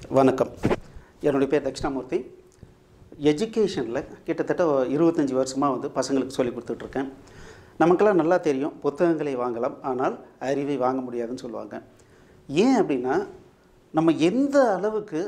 வணக்கம் என்னுடைய பேர் தட்சிணாமூர்த்தி எஜுகேஷனில் கிட்டத்தட்ட இருபத்தஞ்சி வருஷமாக வந்து பசங்களுக்கு சொல்லி கொடுத்துட்ருக்கேன் நமக்கெல்லாம் நல்லா தெரியும் புத்தகங்களை வாங்கலாம் ஆனால் அறிவை வாங்க முடியாதுன்னு சொல்லுவாங்க ஏன் அப்படின்னா நம்ம எந்த அளவுக்கு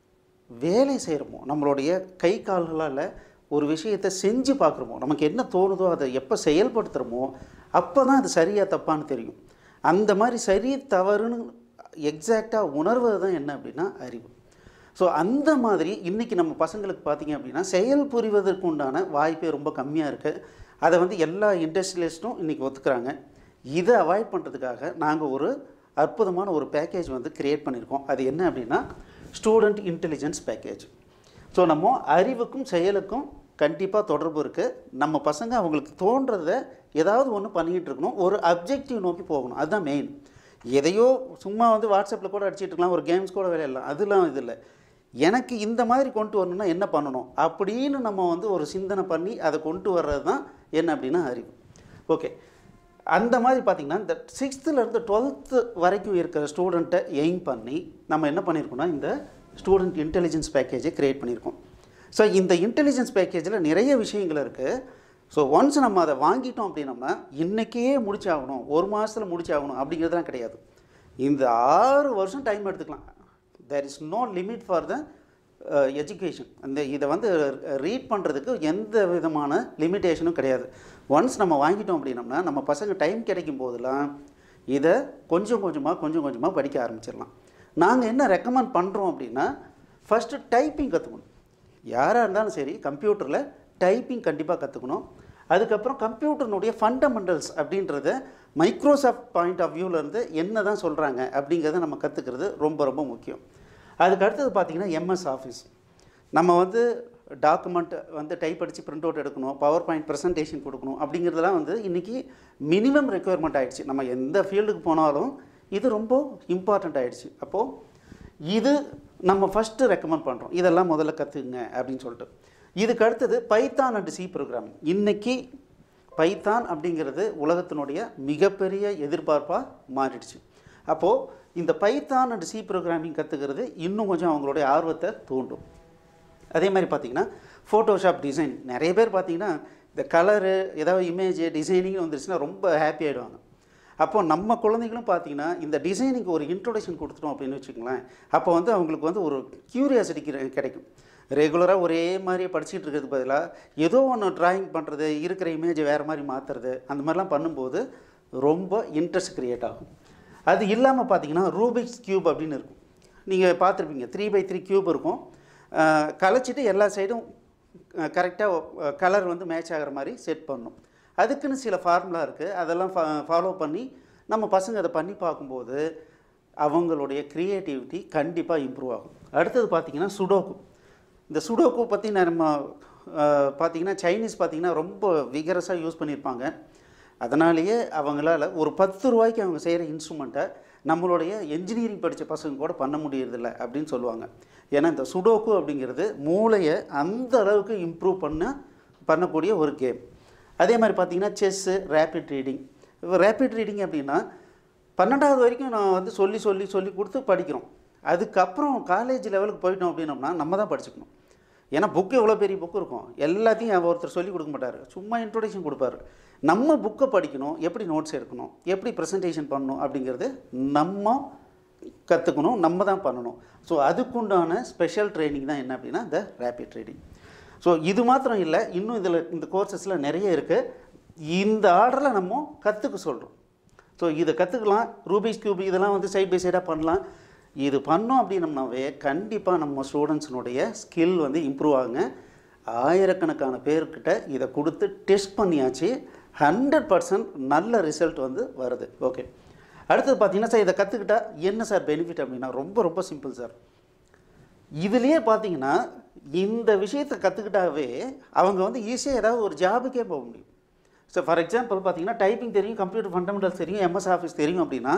வேலை செய்கிறோமோ நம்மளுடைய கை கால்களால் ஒரு விஷயத்தை செஞ்சு பார்க்குறோமோ நமக்கு என்ன தோணுதோ அதை எப்போ செயல்படுத்துகிறோமோ அப்போ தான் அது சரியாக தப்பான்னு தெரியும் அந்த மாதிரி சரி தவறுன்னு எக்ஸாக்டாக உணர்வது தான் என்ன அப்படின்னா அறிவு ஸோ அந்த மாதிரி இன்றைக்கி நம்ம பசங்களுக்கு பார்த்தீங்க அப்படின்னா செயல் புரிவதற்கு உண்டான வாய்ப்பே ரொம்ப கம்மியாக இருக்குது அதை வந்து எல்லா இண்டஸ்ட்ரியலிஸ்ட்டும் இன்றைக்கி ஒத்துக்கிறாங்க இதை அவாய்ட் பண்ணுறதுக்காக நாங்கள் ஒரு அற்புதமான ஒரு பேக்கேஜ் வந்து க்ரியேட் பண்ணியிருக்கோம் அது என்ன அப்படின்னா ஸ்டூடெண்ட் இன்டெலிஜென்ஸ் பேக்கேஜ் ஸோ நம்ம அறிவுக்கும் செயலுக்கும் கண்டிப்பாக தொடர்பு இருக்குது நம்ம பசங்க அவங்களுக்கு தோன்றதை ஏதாவது ஒன்று பண்ணிக்கிட்டு இருக்கணும் ஒரு அப்ஜெக்டிவ் நோக்கி போகணும் அதுதான் மெயின் எதையோ சும்மா வந்து வாட்ஸ்அப்பில் கூட அடிச்சிட்டு இருக்கலாம் ஒரு கேம்ஸ் கூட விளையாடலாம் அதெல்லாம் இது இல்லை எனக்கு இந்த மாதிரி கொண்டு வரணும்னா என்ன பண்ணணும் அப்படின்னு நம்ம வந்து ஒரு சிந்தனை பண்ணி அதை கொண்டு வர்றது தான் என்ன அப்படின்னா அறிவு ஓகே அந்த மாதிரி பார்த்திங்கன்னா இந்த சிக்ஸ்த்துலேருந்து டுவெல்த்து வரைக்கும் இருக்கிற ஸ்டூடெண்ட்டை எய்ம் பண்ணி நம்ம என்ன பண்ணியிருக்கோம்னா இந்த ஸ்டூடெண்ட் இன்டெலிஜென்ஸ் பேக்கேஜை க்ரியேட் பண்ணியிருக்கோம் ஸோ இந்த இன்டெலிஜென்ஸ் பேக்கேஜில் நிறைய விஷயங்கள் இருக்குது ஸோ ஒன்ஸ் நம்ம அதை வாங்கிட்டோம் அப்படின்னம்னா இன்றைக்கே முடிச்சாகணும் ஒரு மாதத்தில் முடிச்சாகணும் அப்படிங்கிறதுலாம் கிடையாது இந்த ஆறு வருஷம் டைம் எடுத்துக்கலாம் there is no limit for the education அந்த இதை வந்து ரீட் பண்ணுறதுக்கு எந்த விதமான லிமிட்டேஷனும் கிடையாது ஒன்ஸ் நம்ம வாங்கிட்டோம் அப்படின்னம்னா நம்ம பசங்க டைம் கிடைக்கும் போதெல்லாம் இதை கொஞ்சம் கொஞ்சமாக கொஞ்சம் கொஞ்சமாக படிக்க ஆரம்பிச்சிடலாம் நாங்கள் என்ன ரெக்கமெண்ட் பண்ணுறோம் அப்படின்னா ஃபஸ்ட்டு டைப்பிங் கற்றுக்கணும் யாராக இருந்தாலும் சரி கம்ப்யூட்டரில் டைப்பிங் கண்டிப்பாக கற்றுக்கணும் அதுக்கப்புறம் கம்ப்யூட்டர்னுடைய ஃபண்டமெண்டல்ஸ் அப்படின்றத மைக்ரோசாஃப்ட் பாயிண்ட் ஆஃப் வியூவிலேருந்து என்ன தான் சொல்கிறாங்க அப்படிங்கிறத நம்ம கற்றுக்கிறது ரொம்ப ரொம்ப முக்கியம் அதுக்கு அடுத்தது பார்த்திங்கன்னா எம்எஸ் ஆஃபீஸ் நம்ம வந்து டாக்குமெண்ட் வந்து டைப் அடித்து பிரிண்ட் அவுட் எடுக்கணும் பவர் பாயிண்ட் ப்ரெசன்டேஷன் கொடுக்கணும் அப்படிங்கிறதுலாம் வந்து இன்றைக்கி மினிமம் ரெக்குயர்மெண்ட் ஆகிடுச்சு நம்ம எந்த ஃபீல்டுக்கு போனாலும் இது ரொம்ப இம்பார்ட்டண்ட் ஆகிடுச்சு அப்போது இது நம்ம ஃபஸ்ட்டு ரெக்கமெண்ட் பண்ணுறோம் இதெல்லாம் முதல்ல கற்றுக்குங்க அப்படின்னு சொல்லிட்டு இதுக்கு அடுத்தது பைத்தான் அண்ட் சி ப்ரோக்ராம் இன்றைக்கி பைத்தான் அப்படிங்கிறது உலகத்தினுடைய மிகப்பெரிய எதிர்பார்ப்பாக மாறிடுச்சு அப்போது இந்த பைத்தான் அண்ட் சி ப்ரோக்ராமிங் கற்றுக்கிறது இன்னும் கொஞ்சம் அவங்களுடைய ஆர்வத்தை தூண்டும் அதே மாதிரி பார்த்தீங்கன்னா ஃபோட்டோஷாப் டிசைன் நிறைய பேர் பார்த்தீங்கன்னா இந்த கலரு ஏதாவது இமேஜ் டிசைனிங் வந்துருச்சுன்னா ரொம்ப ஹாப்பி ஆகிடுவாங்க அப்போ நம்ம குழந்தைகளும் பார்த்தீங்கன்னா இந்த டிசைனிங்க்கு ஒரு இன்ட்ரொடக்ஷன் கொடுத்துட்டோம் அப்படின்னு வச்சுக்கோங்களேன் அப்போ வந்து அவங்களுக்கு வந்து ஒரு க்யூரியாசிட்டி கிடைக்கும் ரெகுலராக ஒரே மாதிரியே படிச்சுட்டு இருக்கிறதுக்கு பதிலாக ஏதோ ஒன்று ட்ராயிங் பண்ணுறது இருக்கிற இமேஜை வேறு மாதிரி மாற்றுறது அந்த மாதிரிலாம் பண்ணும்போது ரொம்ப இன்ட்ரெஸ்ட் க்ரியேட் ஆகும் அது இல்லாமல் பார்த்தீங்கன்னா ரூபிக்ஸ் க்யூப் அப்படின்னு இருக்கும் நீங்கள் பார்த்துருப்பீங்க த்ரீ பை த்ரீ க்யூப் இருக்கும் கலைச்சிட்டு எல்லா சைடும் கரெக்டாக கலர் வந்து மேட்ச் ஆகிற மாதிரி செட் பண்ணும் அதுக்குன்னு சில ஃபார்முலா இருக்குது அதெல்லாம் ஃபாலோ பண்ணி நம்ம பசங்க அதை பண்ணி பார்க்கும்போது அவங்களுடைய க்ரியேட்டிவிட்டி கண்டிப்பாக இம்ப்ரூவ் ஆகும் அடுத்தது பார்த்திங்கன்னா சுடோக்கு இந்த சுடோக்கு பற்றி நம்ம பார்த்திங்கன்னா சைனீஸ் பார்த்திங்கன்னா ரொம்ப விகரஸாக யூஸ் பண்ணியிருப்பாங்க அதனாலேயே அவங்களால ஒரு பத்து ரூபாய்க்கு அவங்க செய்கிற இன்ஸ்ட்ருமெண்ட்டை நம்மளுடைய என்ஜினியரிங் படித்த பசங்க கூட பண்ண முடியறதில்ல அப்படின்னு சொல்லுவாங்க ஏன்னா இந்த சுடோக்கு அப்படிங்கிறது மூளையை அந்த அளவுக்கு இம்ப்ரூவ் பண்ண பண்ணக்கூடிய ஒரு கேம் அதே மாதிரி பார்த்திங்கன்னா செஸ்ஸு ரேப்பிட் ரீடிங் இப்போ ரேப்பிட் ரீடிங் அப்படின்னா பன்னெண்டாவது வரைக்கும் நான் வந்து சொல்லி சொல்லி சொல்லி கொடுத்து படிக்கிறோம் அதுக்கப்புறம் காலேஜ் லெவலுக்கு போயிட்டோம் அப்படின்னோம்னா நம்ம தான் படிச்சுக்கணும் ஏன்னா புக்கு எவ்வளோ பெரிய புக்கு இருக்கும் எல்லாத்தையும் ஒருத்தர் சொல்லி கொடுக்க மாட்டார் சும்மா இன்ட்ரொடக்ஷன் கொடுப்பாரு நம்ம புக்கை படிக்கணும் எப்படி நோட்ஸ் எடுக்கணும் எப்படி ப்ரெசன்டேஷன் பண்ணணும் அப்படிங்கிறது நம்ம கற்றுக்கணும் நம்ம தான் பண்ணணும் ஸோ அதுக்குண்டான ஸ்பெஷல் ட்ரைனிங் தான் என்ன அப்படின்னா இந்த ரேபிட் ட்ரைனிங் ஸோ இது மாத்திரம் இல்லை இன்னும் இதில் இந்த கோர்சஸில் நிறைய இருக்குது இந்த ஆர்டரில் நம்ம கற்றுக்க சொல்கிறோம் ஸோ இதை கற்றுக்கலாம் ரூபிக்ஸ் கியூப் இதெல்லாம் வந்து சைட் பை சைடாக பண்ணலாம் இது பண்ணோம் அப்படின்னம்னாவே கண்டிப்பாக நம்ம ஸ்டூடெண்ட்ஸினுடைய ஸ்கில் வந்து இம்ப்ரூவ் ஆகுங்க ஆயிரக்கணக்கான பேர்கிட்ட இதை கொடுத்து டெஸ்ட் பண்ணியாச்சு ஹண்ட்ரட் பர்சன்ட் நல்ல ரிசல்ட் வந்து வருது ஓகே அடுத்தது பார்த்தீங்கன்னா சார் இதை கற்றுக்கிட்டா என்ன சார் பெனிஃபிட் அப்படின்னா ரொம்ப ரொம்ப சிம்பிள் சார் இதுலேயே பார்த்தீங்கன்னா இந்த விஷயத்தை கற்றுக்கிட்டாவே அவங்க வந்து ஈஸியாக ஏதாவது ஒரு ஜாபுக்கே போக முடியும் ஸோ ஃபார் எக்ஸாம்பிள் பார்த்தீங்கன்னா டைப்பிங் தெரியும் கம்ப்யூட்டர் ஃபண்டமெண்டல்ஸ் தெரியும் எம்எஸ் ஆஃபீஸ் தெரியும் அப்படின்னா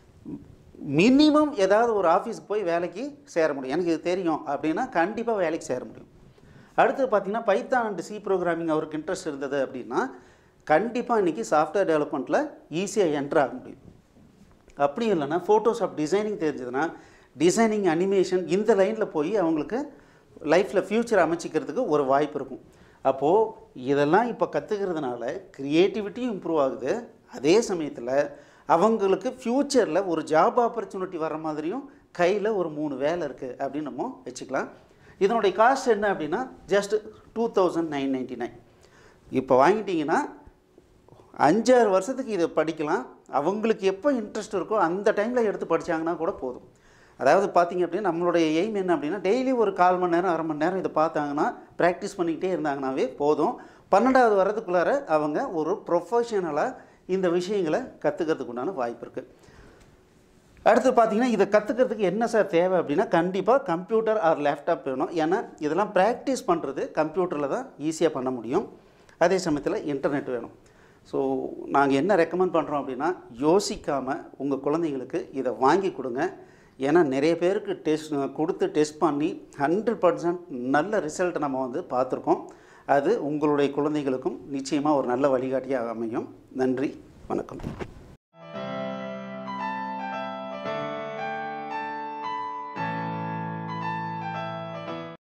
மினிமம் ஏதாவது ஒரு ஆஃபீஸுக்கு போய் வேலைக்கு சேர முடியும் எனக்கு இது தெரியும் அப்படின்னா கண்டிப்பாக வேலைக்கு சேர முடியும் அடுத்து பார்த்தீங்கன்னா பைத்தான் அண்ட் சி ப்ரோக்ராமிங் அவருக்கு இன்ட்ரெஸ்ட் இருந்தது அப்படின்னா கண்டிப்பாக இன்றைக்கி சாஃப்ட்வேர் டெவலப்மெண்ட்டில் ஈஸியாக என்ட்ரு ஆக முடியும் அப்படி இல்லைன்னா ஃபோட்டோஷாப் டிசைனிங் தெரிஞ்சதுன்னா டிசைனிங் அனிமேஷன் இந்த லைனில் போய் அவங்களுக்கு லைஃப்பில் ஃப்யூச்சர் அமைச்சிக்கிறதுக்கு ஒரு வாய்ப்பு இருக்கும் அப்போது இதெல்லாம் இப்போ கற்றுக்கிறதுனால க்ரியேட்டிவிட்டியும் இம்ப்ரூவ் ஆகுது அதே சமயத்தில் அவங்களுக்கு ஃப்யூச்சரில் ஒரு ஜாப் ஆப்பர்ச்சுனிட்டி வர மாதிரியும் கையில் ஒரு மூணு வேலை இருக்குது அப்படின்னு நம்ம வச்சுக்கலாம் இதனுடைய காஸ்ட் என்ன அப்படின்னா just two thousand nine ninety nine இப்போ வாங்கிட்டீங்கன்னா அஞ்சாறு வருஷத்துக்கு இதை படிக்கலாம் அவங்களுக்கு எப்போ இன்ட்ரெஸ்ட் இருக்கோ அந்த டைமில் எடுத்து படித்தாங்கன்னா கூட போதும் அதாவது பார்த்தீங்க அப்படின்னா நம்மளுடைய எய்ம் என்ன அப்படின்னா டெய்லி ஒரு கால் மணி நேரம் அரை மணி நேரம் இதை பார்த்தாங்கன்னா ப்ராக்டிஸ் பண்ணிக்கிட்டே இருந்தாங்கன்னாவே போதும் பன்னெண்டாவது வரதுக்குள்ளார அவங்க ஒரு ப்ரொஃபஷனலாக இந்த விஷயங்களை கற்றுக்கிறதுக்கு உண்டான வாய்ப்பு இருக்குது அடுத்து பார்த்தீங்கன்னா இதை கற்றுக்கிறதுக்கு என்ன சார் தேவை அப்படின்னா கண்டிப்பாக கம்ப்யூட்டர் ஆர் லேப்டாப் வேணும் ஏன்னா இதெல்லாம் ப்ராக்டிஸ் பண்ணுறது கம்ப்யூட்டரில் தான் ஈஸியாக பண்ண முடியும் அதே சமயத்தில் இன்டர்நெட் வேணும் ஸோ நாங்கள் என்ன ரெக்கமெண்ட் பண்ணுறோம் அப்படின்னா யோசிக்காமல் உங்கள் குழந்தைங்களுக்கு இதை வாங்கி கொடுங்க ஏன்னா நிறைய பேருக்கு டெஸ்ட் கொடுத்து டெஸ்ட் பண்ணி ஹண்ட்ரட் பர்சன்ட் நல்ல ரிசல்ட் நம்ம வந்து பார்த்துருக்கோம் அது உங்களுடைய குழந்தைகளுக்கும் நிச்சயமாக ஒரு நல்ல வழிகாட்டியாக அமையும் நன்றி வணக்கம்